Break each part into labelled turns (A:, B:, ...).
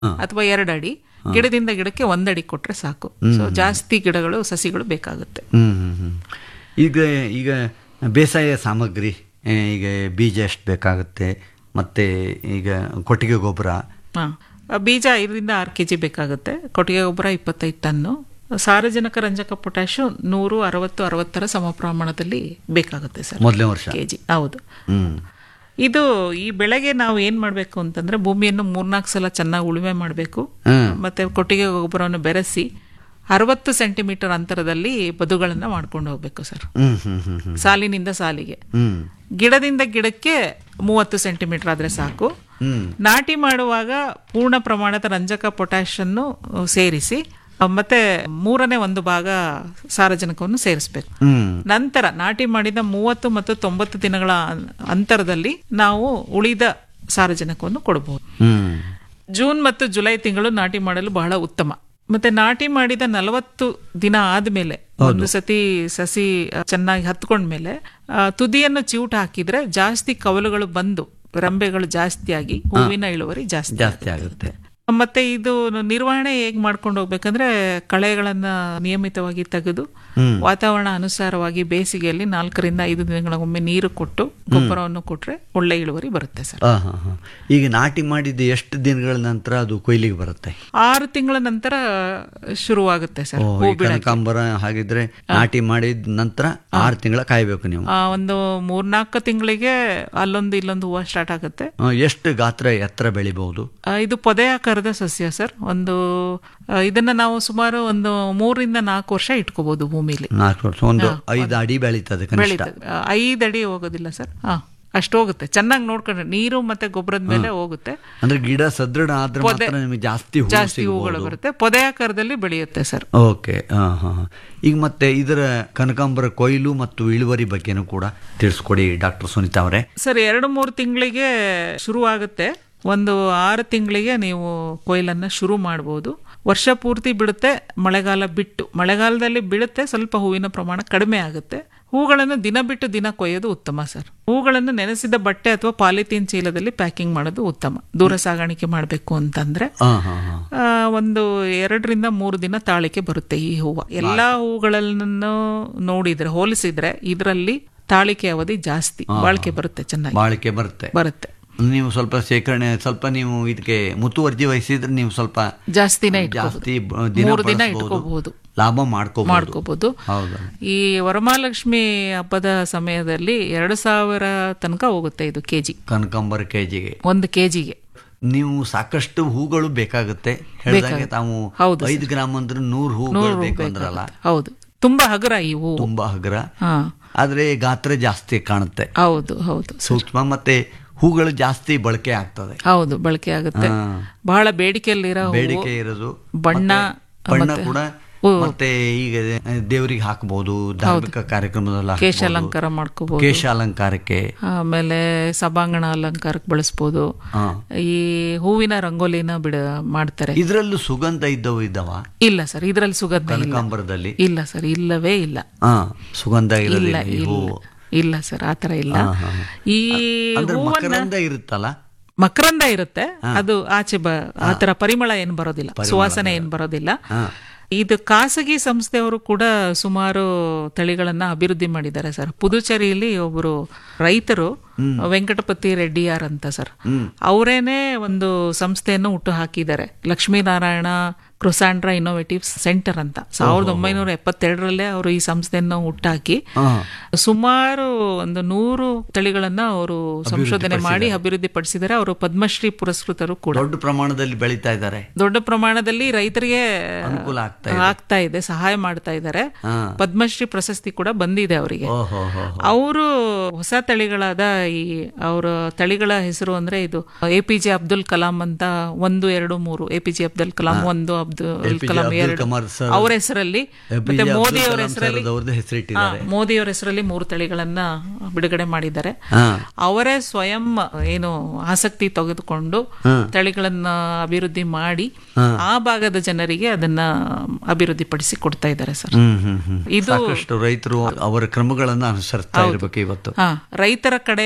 A: ಅಥವಾ ಎರಡು ಅಡಿ ಗಿಡದಿಂದ ಗಿಡಕ್ಕೆ ಒಂದಡಿ ಕೊಟ್ರೆ ಸಾಕು ಸೊ ಜಾಸ್ತಿ ಗಿಡಗಳು ಸಸಿಗಳು ಬೇಕಾಗುತ್ತೆ
B: ಹ್ಮ್ ಹ್ಮ್ ಹ್ಮ್. ಈಗ ಈಗ ಬೇಸಾಯ ಸಾಮಗ್ರಿ ಆ, ಈಗ ಬೀಜ ಎಷ್ಟು ಬೇಕಾಗುತ್ತೆ ಮತ್ತೆ ಈಗ ಕೊಟ್ಟಿಗೆ ಗೊಬ್ಬರ
A: ಹಾ ಬೀಜ ಐದರಿಂದ ಆರು ಕೆ ಜಿ ಬೇಕಾಗುತ್ತೆ ಕೊಟ್ಟಿಗೆ ಗೊಬ್ಬರ ಇಪ್ಪತ್ತೈದು ಟನ್ನು ಸಾರಜನಕ ರಂಜಕ ಪೊಟ್ಯಾಶು ನೂರು ಅರವತ್ತು ಅರವತ್ತರ ಸಮ ಪ್ರಮಾಣದಲ್ಲಿ ಬೇಕಾಗುತ್ತೆ ಸರ್
B: ಮೊದಲನೇ ವರ್ಷ
A: ಕೆ ಜಿ ಹೌದು
B: ಹ್ಮ್
A: ಇದು ಈ ಬೆಳೆಗೆ ನಾವು ಏನ್ ಮಾಡಬೇಕು ಅಂತಂದ್ರೆ ಭೂಮಿಯನ್ನು ಮೂರ್ನಾಲ್ಕು ಸಲ ಚೆನ್ನಾಗಿ ಉಳುಮೆ ಮಾಡಬೇಕು
B: ಹ್ಮ್.
A: ಮತ್ತೆ ಕೊಟ್ಟಿಗೆ ಗೊಬ್ಬರವನ್ನು ಬೆರೆಸಿ ಅರವತ್ತು ಸೆಂಟಿಮೀಟರ್ ಅಂತರದಲ್ಲಿ ಬದುಗಳನ್ನ ಮಾಡ್ಕೊಂಡು ಹೋಗ್ಬೇಕು ಸರ್
B: ಹ್ಮ್ ಹ್ಮ್ ಹ್ಮ್ ಹ್ಮ್
A: ಸಾಲಿನಿಂದ ಸಾಲಿಗೆ
B: ಹ್ಮ್
A: ಗಿಡದಿಂದ ಗಿಡಕ್ಕೆ ಮೂವತ್ತು ಸೆಂಟಿಮೀಟರ್ ಆದ್ರೆ ಸಾಕು
B: ಹ್ಮ್
A: ನಾಟಿ ಮಾಡುವಾಗ ಪೂರ್ಣ ಪ್ರಮಾಣದ ರಂಜಕ ಪೊಟ್ಯಾಶ್ ಅನ್ನು ಅಹ್, ಸೇರಿಸಿ ಅಹ್, ಮತ್ತೆ ಮೂರನೇ ಒಂದು ಭಾಗ ಸಾರಜನಕವನ್ನು ಸೇರಿಸಬೇಕು
B: ಹ್ಮ್
A: ನಂತರ ನಾಟಿ ಮಾಡಿದ ಮೂವತ್ತು ಮತ್ತು ತೊಂಬತ್ತು ದಿನಗಳ ಅನ್- ಅಂತರದಲ್ಲಿ ನಾವು ಉಳಿದ ಸಾರಜನಕವನ್ನು ಕೊಡಬಹುದು
B: ಹ್ಮ್
A: ಜೂನ್ ಮತ್ತು ಜುಲೈ ತಿಂಗಳು ನಾಟಿ ಮಾಡಲು ಬಹಳ ಉತ್ತಮ ಮತ್ತೆ ನಾಟಿ ಮಾಡಿದ ನಲವತ್ತು ದಿನ ಆದ್ಮೇಲೆ ಒಂದು ಸತಿ ಸಸಿ ಅಹ್, ಚೆನ್ನಾಗಿ ಹತ್ಕೊಂಡ್ಮೇಲೆ ಆ, ತುದಿಯನ್ನು ಚಿವುಟ ಹಾಕಿದ್ರೆ ಜಾಸ್ತಿ ಕವಲುಗಳು ಬಂದು ರಂಬೆಗಳು ಜಾಸ್ತಿಯಾಗಿ ಹೂವಿನ ಇಳುವರಿ ಜಾಸ್ತಿ
B: ಜಾಸ್ತಿ ಆಗುತ್ತೆ
A: ಮತ್ತೆ ಇದು ನಿರ್ವಹಣೆ ಹೇಗ್ ಮಾಡ್ಕೊಂಡು ಹೋಗ್ಬೇಕಂದ್ರೆ ಕಳೆಗಳನ್ನ ನಿಯಮಿತವಾಗಿ ತೆಗೆದು
B: ಹ್ಮ್.
A: ವಾತಾವರಣ ಅನುಸಾರವಾಗಿ ಬೇಸಿಗೆಯಲ್ಲಿ ನಾಲ್ಕರಿಂದ ಐದು ದಿನಗಳಿಗೊಮ್ಮೆ ನೀರು ಕೊಟ್ಟು ಗೊಬ್ಬರವನ್ನು ಕೊಟ್ರೆ ಒಳ್ಳೆ ಇಳುವರಿ ಬರುತ್ತೆ ಸರ್
B: ಆ, ಹಾ, ಹಾ. ಈಗ ನಾಟಿ ಮಾಡಿದ ಎಷ್ಟು ದಿನಗಳ ನಂತರ ಅದು ಕೊಯ್ಲಿಗೆ ಬರುತ್ತೆ
A: ಆರು ತಿಂಗಳ ನಂತರ ಶುರುವಾಗುತ್ತೆ ಸರ್
B: ಓ,
A: ಹೂ
B: ಈ ಕನಕಾಂಬರ ಹಾಗಿದ್ರೆ ನಾಟಿ ಮಾಡಿದ ನಂತರ ಆರು ತಿಂಗಳ ಕಾಯ್ಬೇಕು ನೀವು
A: ಆ, ಒಂದು ಮೂರ್ನಾಲ್ಕು ತಿಂಗಳಿಗೆ ಅಲ್ಲೊಂದು ಇಲ್ಲೊಂದು ಹೂವು ಸ್ಟಾರ್ಟ್ ಆಗುತ್ತೆ
B: ಆ, ಎಷ್ಟು ಗಾತ್ರ ಎತ್ತರ ಬೆಳಿಬಹುದು
A: ಆ, ಇದು ಪೊದೆ ಆಕಾರದ ಸಸ್ಯ ಸರ್ ಒಂದು ಆ, ಇದನ್ನ ನಾವು ಸುಮಾರು ಒಂದು ಮೂರರಿಂದ ನಾಲ್ಕು ವರ್ಷ ಇಟ್ಕೋಬಹುದು ಭೂಮಿಲಿ
B: ನಾಲ್ಕು ವರ್ಷ ಒಂದು ಐದು ಅಡಿ ಬೆಳೀತದೆ ಕನಿಷ್ಠ
A: ಬೆಳೀತದೆ ಆ, ಐದು ಅಡಿ ಹೋಗೋದಿಲ್ಲ ಸರ್ ಹಾ ಅಷ್ಟು ಹೋಗುತ್ತೆ ಚೆನ್ನಾಗಿ ನೋಡ್ಕೊಂಡ್ರೆ ನೀರು ಮತ್ತೆ ಗೊಬ್ಬರದ ಮೇಲೆ ಹೋಗುತ್ತೆ
B: ಅಂದ್ರೆ ಗಿಡ ಸದೃಢ ಆದ್ರೆ ಮಾತ್ರ ನಿಮಗೆ ಜಾಸ್ತಿ ಹೂ
A: ಜಾಸ್ತಿ ಹೂಗಳು ಬರುತ್ತೆ ಪೊದೆ ಆಕಾರದಲ್ಲಿ ಬೆಳೆಯುತ್ತೆ ಸರ್
B: ಓಕೆ ಹಾ ಹಾ ಹಾ. ಈಗ ಮತ್ತೆ ಇದರ ಕನಕಾಂಬರ ಕೊಯ್ಲು ಮತ್ತು ಇಳುವರಿ ಬಗ್ಗೆನೂ ಕೂಡ ತಿಳಿಸ್ಕೊಡಿ ಡಾಕ್ಟರ್ ಸುನೀತಾ ಅವರೇ
A: ಸರ್ ಎರಡು ಮೂರು ತಿಂಗಳಿಗೆ ಶುರು ಆಗುತ್ತೆ ಒಂದು ಆರು ತಿಂಗಳಿಗೆ ನೀವು ಕೊಯ್ಲನ್ನ ಶುರು ಮಾಡ್ಬೋದು ವರ್ಷ ಪೂರ್ತಿ ಬಿಡುತ್ತೆ ಮಳೆಗಾಲ ಬಿಟ್ಟು ಮಳೆಗಾಲದಲ್ಲಿ ಬಿಡುತ್ತೆ ಸ್ವಲ್ಪ ಹೂವಿನ ಪ್ರಮಾಣ ಕಡಿಮೆ ಆಗುತ್ತೆ ಹೂಗಳನ್ನು ದಿನ ಬಿಟ್ಟು ದಿನ ಕೊಯ್ಯೋದು ಉತ್ತಮ ಸರ್ ಹೂಗಳನ್ನು ನೆನೆಸಿದ ಬಟ್ಟೆ ಅಥವಾ ಪಾಲಿಥೀನ್ ಚೀಲದಲ್ಲಿ ಪ್ಯಾಕಿಂಗ್ ಮಾಡೋದು ಉತ್ತಮ ದೂರ ಸಾಗಾಣಿಕೆ ಮಾಡಬೇಕು ಅಂತಂದ್ರೆ
B: ಹಾ ಹಾ ಹಾ
A: ಆ, ಒಂದು ಎರಡರಿಂದ ಮೂರು ದಿನ ತಾಳಿಕೆ ಬರುತ್ತೆ ಈ ಹೂವು ಎಲ್ಲಾ ಹೂಗಳನ್ನು ನೋಡಿದ್ರೆ ಹೋಲಿಸಿದ್ರೆ ಇದರಲ್ಲಿ ತಾಳಿಕೆ ಅವಧಿ ಜಾಸ್ತಿ ಬಾಳಿಕೆ ಬರುತ್ತೆ ಚೆನ್ನಾಗಿ
B: ಬಾಳಿಕೆ ಬರುತ್ತೆ
A: ಬರುತ್ತೆ
B: ನೀವು ಸ್ವಲ್ಪ ಶೇಖರಣೆ ಸ್ವಲ್ಪ ನೀವು ಇದಕ್ಕೆ ಮುತುವರ್ಜಿ ವಹಿಸಿದ್ರೆ ನೀವು ಸ್ವಲ್ಪ
A: ಜಾಸ್ತಿನೇ ಇಟ್ಕೋಬಹುದು
B: ಜಾಸ್ತಿ ಬ- ದಿನ
A: ಮೂರು ದಿನ
B: ಬಳಸ್ಬೋದು.
A: ಇಟ್ಕೋಬಹುದು
B: ಲಾಭ ಮಾಡ್ಕೋಬಹುದು
A: ಮಾಡ್ಕೋಬಹುದು
B: ಹೌದು
A: ಈ ವರಮಹಾಲಕ್ಷ್ಮಿ ಹಬ್ಬದ ಸಮಯದಲ್ಲಿ ಎರಡು ಸಾವಿರ ತನಕ ಹೋಗುತ್ತೆ ಇದು ಕೆಜಿ
B: ಕನಕಾಂಬರ ಕೆಜಿಗೆ
A: ಒಂದು ಕೆಜಿಗೆ
B: ನೀವು ಸಾಕಷ್ಟು ಹೂಗಳು ಬೇಕಾಗುತ್ತೆ ಹೇಳಿದಾಗೆ ತಾವು
A: ಹೌದು
B: ಐದು ಗ್ರಾಮ್ ಅಂದ್ರೆ ನೂರು ಹೂಗಳು ಬೇಕು ಅಂದ್ರಲ್ಲ
A: ಹೌದು ತುಂಬಾ ಹಗುರ ಈ ಹೂವು
B: ತುಂಬಾ ಹಗುರ
A: ಹಾ
B: ಆದ್ರೆ ಗಾತ್ರ ಜಾಸ್ತಿ ಕಾಣುತ್ತೆ
A: ಹೌದು ಹೌದು
B: ಸೂಕ್ಷ್ಮ ಮತ್ತೆ ಹೂಗಳು ಜಾಸ್ತಿ ಬಳಕೆ ಆಗ್ತದೆ
A: ಹೌದು ಬಳಕೆ ಆಗುತ್ತೆ
B: ಹಾ.
A: ಬಹಳ ಬೇಡಿಕೆಯಲ್ಲಿರೋ ಹೂವು.
B: ಬೇಡಿಕೆ ಇರೋದು
A: ಬಣ್ಣ
B: ಮತ್ತೆ ಬಣ್ಣ
A: ಮತ್ತೆ
B: ಕೂಡ
A: ಹೂ.
B: ಮತ್ತೆ ಈಗ ದೇವರಿಗೆ ಹಾಕಬಹುದು ಧಾರ್ಮಿಕ ಕಾರ್ಯಕ್ರಮದಲ್ಲಿ
A: ಕೇಶ
B: ಹಾಕ್ಬೋದು.
A: ಅಲಂಕಾರ ಮಾಡ್ಕೋಬಹುದು
B: ಕೇಶ ಅಲಂಕಾರಕ್ಕೆ
A: ಆಮೇಲೆ ಸಭಾಂಗಣ ಅಲಂಕಾರಕ್ಕೆ ಬಳಸ್ಬೋದು
B: ಹಾ.
A: ಈ ಹೂವಿನ ರಂಗೋಲಿನ ಬಿಡ ಮಾಡ್ತಾರೆ
B: ಇದ್ರಲ್ಲೂ ಸುಗಂಧ ಇದ್ದವು ಇದ್ದವ
A: ಇಲ್ಲ ಸರ್ ಇದ್ರಲ್ಲಿ ಸುಗಂಧ ಇಲ್ಲ
B: ಕನಕಾಂಬರದಲ್ಲಿ
A: ಇಲ್ಲ ಸರ್ ಇಲ್ಲವೇ ಇಲ್ಲ
B: ಹಾ ಸುಗಂಧ
A: ಇಲ್ಲ
B: ಇರೋದಿಲ್ಲ ಈ
A: ಇಲ್ಲ
B: ಹೂವು
A: ಇಲ್ಲ ಸರ್ ಆತರ ಇಲ್ಲ
B: ಹಾ, ಹಾ, ಹಾ.
A: ಈ
B: ಅಂದ್ರೆ
A: ಹೂವನ್ನ
B: ಮಕರಂದ ಇರುತ್ತಲ್ಲ
A: ಮಕರಂದ ಇರುತ್ತೆ ಅದು ಆಚೆ ಬ ಆತರ ಪರಿಮಳ ಏನ್ ಬರೋದಿಲ್ಲ ಸುವಾಸನೆ ಏನ್ ಬರೋದಿಲ್ಲ
B: ಹಾ.
A: ಇದು ಖಾಸಗಿ ಸಂಸ್ಥೆಯವರು ಕೂಡ ಸುಮಾರು ತಳಿಗಳನ್ನ ಅಭಿವೃದ್ಧಿ ಮಾಡಿದ್ದಾರೆ ಸರ್ ಪುದುಚೇರಿಯಲ್ಲಿ ಒಬ್ಬರು ರೈತರು ವೆಂಕಟಪತಿ ರೆಡ್ಡಿಯಾರ್ ಅಂತ ಸರ್ ಅವರೇನೆ ಒಂದು ಸಂಸ್ಥೆಯನ್ನು ಹುಟ್ಟು ಹಾಕಿದ್ದಾರೆ ಲಕ್ಷ್ಮೀನಾರಾಯಣ ಕ್ರೊಸಾಂಡ್ರಾ ಇನ್ನೋವೇಟಿವ್ ಸೆಂಟರ್ ಅಂತ ಸಾವಿರದ ಒಂಬೈನೂರ ಎಪ್ಪತ್ತೆರಡರಲ್ಲೇ ಅವರು ಈ ಸಂಸ್ಥೆಯನ್ನು ಹುಟ್ಟಾಕಿ
B: ಹಾ.
A: ಸುಮಾರು ಒಂದು ನೂರು ತಳಿಗಳನ್ನ ಅವರು ಸಂಶೋಧನೆ ಮಾಡಿ ಅಭಿವೃದ್ಧಿ ಪಡಿಸಿದ್ದಾರೆ ಅವರು ಪದ್ಮಶ್ರೀ ಪುರಸ್ಕೃತರು ಕೂಡ
B: ದೊಡ್ಡ ಪ್ರಮಾಣದಲ್ಲಿ ಬೆಳೀತಾ ಇದ್ದಾರೆ
A: ದೊಡ್ಡ ಪ್ರಮಾಣದಲ್ಲಿ ರೈತರಿಗೆ
B: ಅನುಕೂಲ ಆಗ್ತಾ
A: ಆಗ್ತಾ ಇದೆ ಸಹಾಯ ಮಾಡ್ತಾ ಇದ್ದಾರೆ
B: ಹಾ.
A: ಪದ್ಮಶ್ರೀ ಪ್ರಶಸ್ತಿ ಕೂಡ ಬಂದಿದೆ ಅವರಿಗೆ
B: ಓಹೋ ಹೋ
A: ಅವರು ಹೊಸ ತಳಿಗಳಾದ ಈ ಅವರ ತಳಿಗಳ ಹೆಸರು ಅಂದ್ರೆ ಇದು A P J Abdul Kalam ಅಂತ ಒಂದು ಎರಡು ಮೂರು A P J Abdul Kalam ಒಂದು ಅಬ್ದುಲ್
B: APJ
A: ಕಲಾಂ
B: ಅಬ್ದುಲ್
A: ಎರಡು
B: ಕಲಾಂ ಸರ್.
A: ಅವರ ಹೆಸರಲ್ಲಿ
B: APJ
A: ಮತ್ತೆ
B: ಅಬ್ದುಲ್
A: ಮೋದಿ ಅವರ
B: ಕಲಾಂ
A: ಹೆಸರಲ್ಲಿ
B: ಸರ್ ಅವ್ರದ್ದು ಹೆಸರಿಟ್ಟಿದ್ದಾರೆ.
A: ಹಾ, ಮೋದಿ ಅವರ ಹೆಸರಲ್ಲಿ ಮೂರು ತಳಿಗಳನ್ನ ಬಿಡುಗಡೆ ಮಾಡಿದ್ದಾರೆ
B: ಹಾ.
A: ಅವರೇ ಸ್ವಯಂ ಏನು ಆಸಕ್ತಿ ತೆಗೆದುಕೊಂಡು
B: ಹಾ.
A: ತಳಿಗಳನ್ನ ಅಭಿವೃದ್ಧಿ ಮಾಡಿ ಆ ಭಾಗದ ಜನರಿಗೆ ಅದನ್ನ ಅಭಿವೃದ್ಧಿ ಪಡಿಸಿ ಕೊಡ್ತಾ ಇದ್ದಾರೆ ಸರ್
B: ಹ್ಮ್ ಹ್ಮ್ ಹ್ಮ್
A: ಇದು
B: ಸಾಕಷ್ಟು ರೈತರು ಅವರ ಕ್ರಮಗಳನ್ನ ಅನುಸರಿಸ್ತಾ ಇರ್ಬೇಕು ಇವತ್ತು
A: ಹಾ ರೈತರ ಕಡೆ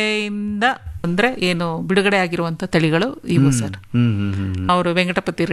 A: ಶಾಲೆಯಿಂದ ಅಂದ್ರೆ ಏನು ಬಿಡುಗಡೆ ಆಗಿರುವಂತ ತಳಿಗಳು ಇವು ಸರ್
B: ಹ್ಮ್ ಹ್ಮ್ ಹ್ಮ್
A: ಅವರು ವೆಂಕಟಪತಿ